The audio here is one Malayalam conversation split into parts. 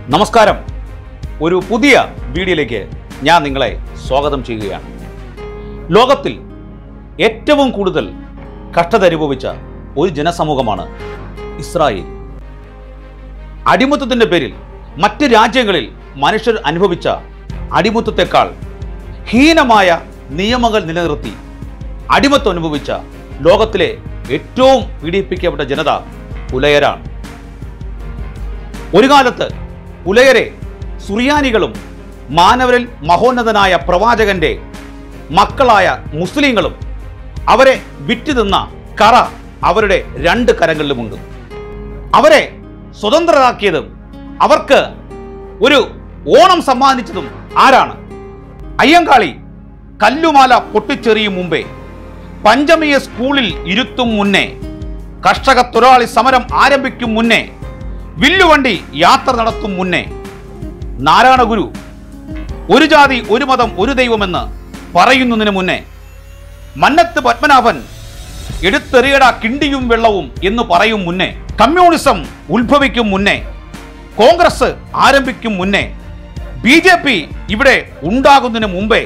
നമസ്കാരം ഒരു പുതിയ വീഡിയോയിലേക്ക് ഞാൻ നിങ്ങളെ സ്വാഗതം ചെയ്യുകയാണ് ലോകത്തിൽ ഏറ്റവും കൂടുതൽ കഷ്ടത അനുഭവിച്ച ഒരു ജനസമൂഹമാണ് ഇസ്രായേൽ അടിമത്തത്തിൻ്റെ പേരിൽ മറ്റ് രാജ്യങ്ങളിൽ മനുഷ്യർ അനുഭവിച്ച അടിമത്തത്തെക്കാൾ ഹീനമായ നിയമങ്ങൾ നിലനിർത്തി അടിമത്തം അനുഭവിച്ച ലോകത്തിലെ ഏറ്റവും പീഡിപ്പിക്കപ്പെട്ട ജനത പുലയരാണ് ഒരു കാലത്ത് പുലയരെ സുറിയാനികളും മാനവരിൽ മഹോന്നതനായ പ്രവാചകന്റെ മക്കളായ മുസ്ലിങ്ങളും അവരെ വിറ്റ് തിന്ന കറ അവരുടെ രണ്ട് കരങ്ങളിലുമുണ്ട് അവരെ സ്വതന്ത്രരാക്കിയതും അവർക്ക് ഒരു ഓണം സമ്മാനിച്ചതും ആരാണ് അയ്യങ്കാളി കല്ലുമാല പൊട്ടിച്ചെറിയും മുമ്പേ പഞ്ചമിയെ സ്കൂളിൽ ഇരുത്തും മുന്നേ കർഷക തൊഴിലാളി സമരം ആരംഭിക്കും മുന്നേ വില്ലുവണ്ടി യാത്ര നടത്തും മുന്നേ നാരായണ ഗുരു ഒരു ജാതി ഒരു മതം ഒരു ദൈവമെന്ന് പറയുന്നതിന് മുന്നേ മന്നത്ത് പത്മനാഭൻ എടുത്തെറിയട കിണ്ടിയും വെള്ളവും എന്ന് പറയും മുന്നേ കമ്മ്യൂണിസം ഉത്ഭവിക്കും മുന്നേ കോൺഗ്രസ് ആരംഭിക്കും മുന്നേ ബി ജെ പി ഇവിടെ ഉണ്ടാകുന്നതിന് മുമ്പേ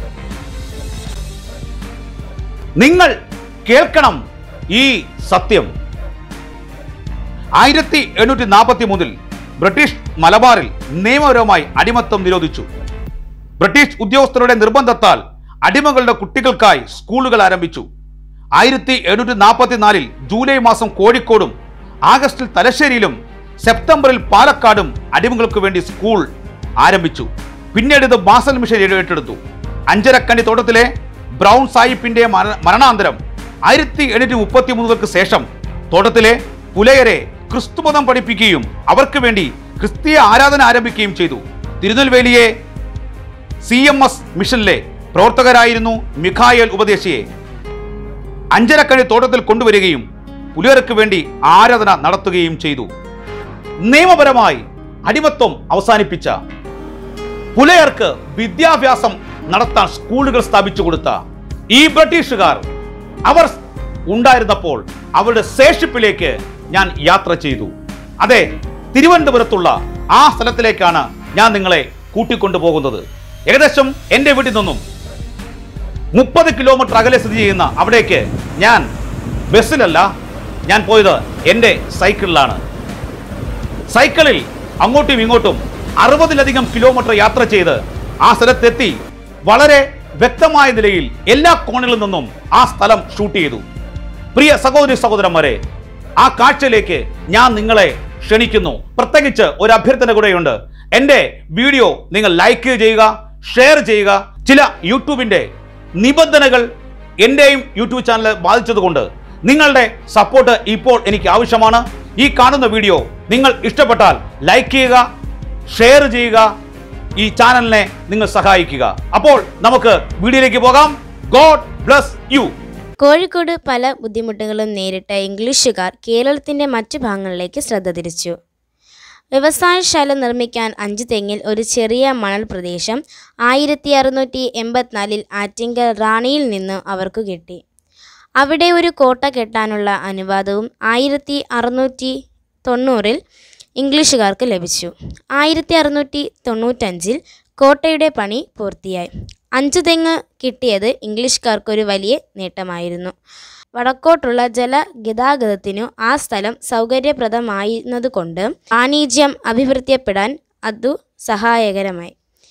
നിങ്ങൾ കേൾക്കണം ഈ സത്യം ആയിരത്തി എണ്ണൂറ്റി നാൽപ്പത്തി മൂന്നിൽ ബ്രിട്ടീഷ് മലബാറിൽ നിയമപരമായി അടിമത്തം നിരോധിച്ചു ബ്രിട്ടീഷ് ഉദ്യോഗസ്ഥരുടെ നിർബന്ധത്താൽ അടിമകളുടെ കുട്ടികൾക്കായി സ്കൂളുകൾ ആരംഭിച്ചു ആയിരത്തി എണ്ണൂറ്റി നാൽപ്പത്തിനാലിൽ ജൂലൈ മാസം കോഴിക്കോടും ആഗസ്റ്റിൽ തലശ്ശേരിയിലും സെപ്റ്റംബറിൽ പാലക്കാടും അടിമകൾക്ക് വേണ്ടി സ്കൂൾ ആരംഭിച്ചു പിന്നീട് ഇത് ബാസൽ മിഷൻ ഏറ്റെടുത്തു അഞ്ചരക്കണ്ടി തോട്ടത്തിലെ ബ്രൗൺ സാഹിബിന്റെ മര- മരണാന്തരം ആയിരത്തി എണ്ണൂറ്റി മുപ്പത്തി മൂന്നുകൾക്ക് ശേഷം തോട്ടത്തിലെ പുലയരെ ക്രിസ്തുമതം പഠിപ്പിക്കുകയും അവർക്ക് വേണ്ടി ക്രിസ്തീയ ആരാധന ആരംഭിക്കുകയും ചെയ്തു തിരുനെൽവേലിയെ സി എം എസ് മിഷനിലെ പ്രവർത്തകരായിരുന്നു മിഖായേൽ ഉപദേശിയെ അഞ്ചരക്കഴി തോട്ടത്തിൽ കൊണ്ടുവരികയും പുലിയർക്ക് വേണ്ടി ആരാധന നടത്തുകയും ചെയ്തു നിയമപരമായി അടിമത്വം അവസാനിപ്പിച്ച പുലയർക്ക് വിദ്യാഭ്യാസം നടത്താൻ സ്കൂളുകൾ സ്ഥാപിച്ചു കൊടുത്ത ഈ ബ്രിട്ടീഷുകാർ അവർ ഉണ്ടായിരുന്നപ്പോൾ അവരുടെ ശേഷിപ്പിലേക്ക് ഞാൻ യാത്ര ചെയ്തു അതെ തിരുവനന്തപുരത്തുള്ള ആ സ്ഥലത്തിലേക്കാണ് ഞാൻ നിങ്ങളെ കൂട്ടിക്കൊണ്ടു പോകുന്നത് ഏകദേശം എൻ്റെ വീട്ടിൽ നിന്നും മുപ്പത് കിലോമീറ്റർ അകലെ സ്ഥിതി ചെയ്യുന്ന അവിടേക്ക് ഞാൻ ബസ്സിലല്ല ഞാൻ പോയത് എൻ്റെ സൈക്കിളിലാണ് സൈക്കിളിൽ അങ്ങോട്ടും ഇങ്ങോട്ടും അറുപതിലധികം കിലോമീറ്റർ യാത്ര ചെയ്ത് ആ സ്ഥലത്തെത്തി വളരെ വ്യക്തമായ നിലയിൽ എല്ലാ കോണുകളിൽ നിന്നും ആ സ്ഥലം ഷൂട്ട് ചെയ്തു പ്രിയ സഹോദരി സഹോദരന്മാരെ ആ കാഴ്ചയിലേക്ക് ഞാൻ നിങ്ങളെ ക്ഷണിക്കുന്നു പ്രത്യേകിച്ച് ഒരു അഭ്യർത്ഥന കൂടെയുണ്ട് എൻ്റെ വീഡിയോ നിങ്ങൾ ലൈക്ക് ചെയ്യുക ഷെയർ ചെയ്യുക ചില യൂട്യൂബിൻ്റെ നിബന്ധനകൾ എൻ്റെയും യൂട്യൂബ് ചാനൽ ബാധിച്ചതുകൊണ്ട് നിങ്ങളുടെ സപ്പോർട്ട് ഇപ്പോൾ എനിക്ക് ആവശ്യമാണ് ഈ കാണുന്ന വീഡിയോ നിങ്ങൾ ഇഷ്ടപ്പെട്ടാൽ ലൈക്ക് ചെയ്യുക ഷെയർ ചെയ്യുക ഈ ചാനലിനെ നിങ്ങൾ സഹായിക്കുക അപ്പോൾ നമുക്ക് വീഡിയോയിലേക്ക് പോകാം ഗോഡ് ബ്ലസ് യു കോഴിക്കോട് പല ബുദ്ധിമുട്ടുകളും നേരിട്ട ഇംഗ്ലീഷുകാർ കേരളത്തിൻ്റെ മറ്റു ഭാഗങ്ങളിലേക്ക് ശ്രദ്ധ തിരിച്ചു വ്യവസായശാല നിർമ്മിക്കാൻ അഞ്ച് തെങ്ങിൽ ഒരു ചെറിയ മണൽ പ്രദേശം ആയിരത്തി അറുന്നൂറ്റി എൺപത്തിനാലിൽ ആറ്റിങ്കൽ റാണിയിൽ നിന്ന് അവർക്ക് കിട്ടി അവിടെ ഒരു കോട്ട കെട്ടാനുള്ള അനുവാദവും ആയിരത്തി അറുന്നൂറ്റി തൊണ്ണൂറിൽ ഇംഗ്ലീഷുകാർക്ക് ലഭിച്ചു ആയിരത്തി അറുന്നൂറ്റി തൊണ്ണൂറ്റഞ്ചിൽ കോട്ടയുടെ പണി പൂർത്തിയായി അഞ്ചു തെങ്ങ് കിട്ടിയത് ഇംഗ്ലീഷുകാർക്കൊരു വലിയ നേട്ടമായിരുന്നു വടക്കോട്ടുള്ള ജലഗതാഗതത്തിനു ആ സ്ഥലം സൗകര്യപ്രദമായിരുന്നതുകൊണ്ട് വാണിജ്യം അഭിവൃദ്ധിപ്പെടാൻ അതു സഹായകരമായി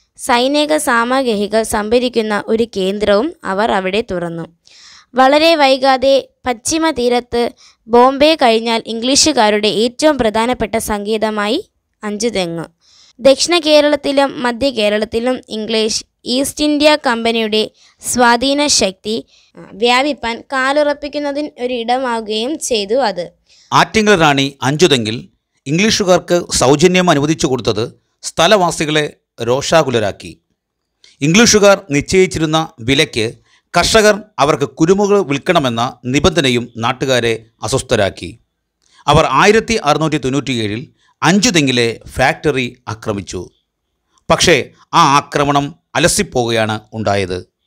സൈനിക സാമഗ്രികൾ സംഭരിക്കുന്ന ഒരു കേന്ദ്രവും അവർ അവിടെ തുറന്നു വളരെ വൈകാതെ പശ്ചിമ തീരത്ത് ബോംബെ കഴിഞ്ഞാൽ ഇംഗ്ലീഷുകാരുടെ ഏറ്റവും പ്രധാനപ്പെട്ട സംഗീതമായി അഞ്ചുതെങ്ങ് ദക്ഷിണ കേരളത്തിലും മധ്യ കേരളത്തിലും ഇംഗ്ലീഷ് ഈസ്റ്റ് ഇന്ത്യ കമ്പനിയുടെ സ്വാധീന ശക്തി ആ, വ്യാപിപ്പാൻ കാലുറപ്പിക്കുന്നതിന് ഒരു ഇടമാവുകയും ചെയ്തു അത് ആറ്റിങ്ങൽ റാണി അഞ്ചുതെങ്കിൽ ഇംഗ്ലീഷുകാർക്ക് സൗജന്യം അനുവദിച്ചു കൊടുത്തത് സ്ഥലവാസികളെ രോഷാകുലരാക്കി ഇംഗ്ലീഷുകാർ നിശ്ചയിച്ചിരുന്ന വിലയ്ക്ക് കർഷകർ അവർക്ക് കുരുമുകൾ വിൽക്കണമെന്ന നിബന്ധനയും നാട്ടുകാരെ അസ്വസ്ഥരാക്കി അവർ ആയിരത്തി അറുന്നൂറ്റി തൊണ്ണൂറ്റിയേഴിൽ അഞ്ചുതെങ്ങിലെ ഫാക്ടറി ആക്രമിച്ചു പക്ഷേ ആ ആക്രമണം അലസിപ്പോവുകയാണ് ഉണ്ടായത്